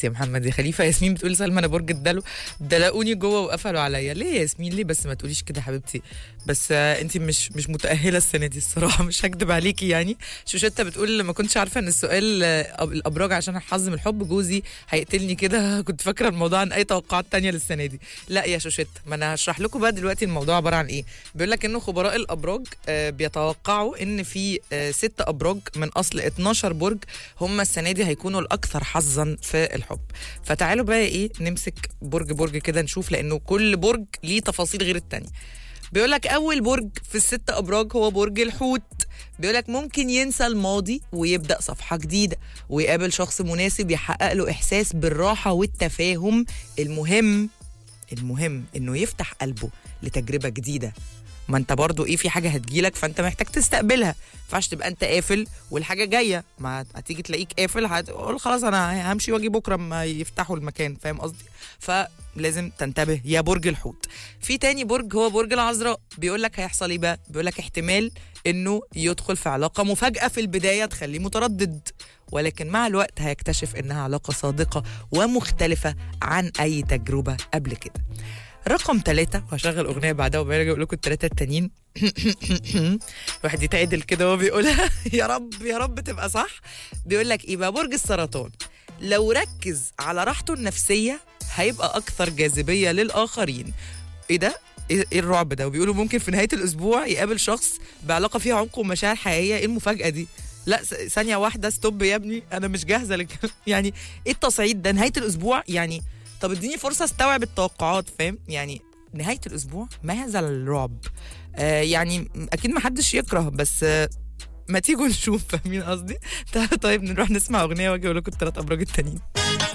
يا محمد يا خليفه ياسمين بتقول سلمى انا برج الدلو دلقوني جوه وقفلوا عليا ليه يا ياسمين ليه بس ما تقوليش كده حبيبتي بس آه انت مش مش متاهله السنه دي الصراحه مش هكدب عليكي يعني شوشتة بتقول ما كنتش عارفه ان السؤال آه، الابراج عشان حظ من الحب جوزي هيقتلني كده كنت فاكره الموضوع عن اي توقعات تانية للسنه دي لا يا شوشتة ما انا هشرح لكم بقى دلوقتي الموضوع عباره عن ايه بيقول لك انه خبراء الابراج آه، بيتوقعوا ان في آه، ست ابراج من اصل 12 برج هم السنه دي هيكونوا الاكثر حظا في الحب فتعالوا بقى ايه نمسك برج برج كده نشوف لانه كل برج ليه تفاصيل غير التانية بيقول لك اول برج في الست ابراج هو برج الحوت بيقول لك ممكن ينسى الماضي ويبدا صفحه جديده ويقابل شخص مناسب يحقق له احساس بالراحه والتفاهم المهم المهم انه يفتح قلبه لتجربه جديده ما انت برضو ايه في حاجه هتجيلك فانت محتاج تستقبلها ما ينفعش تبقى انت قافل والحاجه جايه ما هتيجي تلاقيك قافل هتقول خلاص انا همشي واجي بكره ما يفتحوا المكان فاهم قصدي فلازم تنتبه يا برج الحوت في تاني برج هو برج العذراء بيقول لك هيحصل ايه بقى بيقول لك احتمال انه يدخل في علاقه مفاجاه في البدايه تخليه متردد ولكن مع الوقت هيكتشف انها علاقه صادقه ومختلفه عن اي تجربه قبل كده رقم ثلاثة وهشغل أغنية بعدها وبرجع أقول لكم الثلاثة التانيين واحد يتعدل كده وهو بيقولها يا رب يا رب تبقى صح بيقول لك إيه بقى برج السرطان لو ركز على راحته النفسية هيبقى أكثر جاذبية للآخرين إيه ده؟ ايه إيه الرعب ده وبيقولوا ممكن في نهايه الاسبوع يقابل شخص بعلاقه فيها عمق ومشاعر حقيقيه ايه المفاجاه دي لا س- ثانيه واحده ستوب يا ابني انا مش جاهزه لك يعني ايه التصعيد ده نهايه الاسبوع يعني طب اديني فرصه استوعب التوقعات فاهم يعني نهايه الاسبوع ما هذا الرعب آه يعني اكيد ما حدش يكره بس آه ما تيجوا نشوف فاهمين قصدي تعالوا طيب نروح نسمع اغنيه واجي اقول لكم الثلاث ابراج التانيين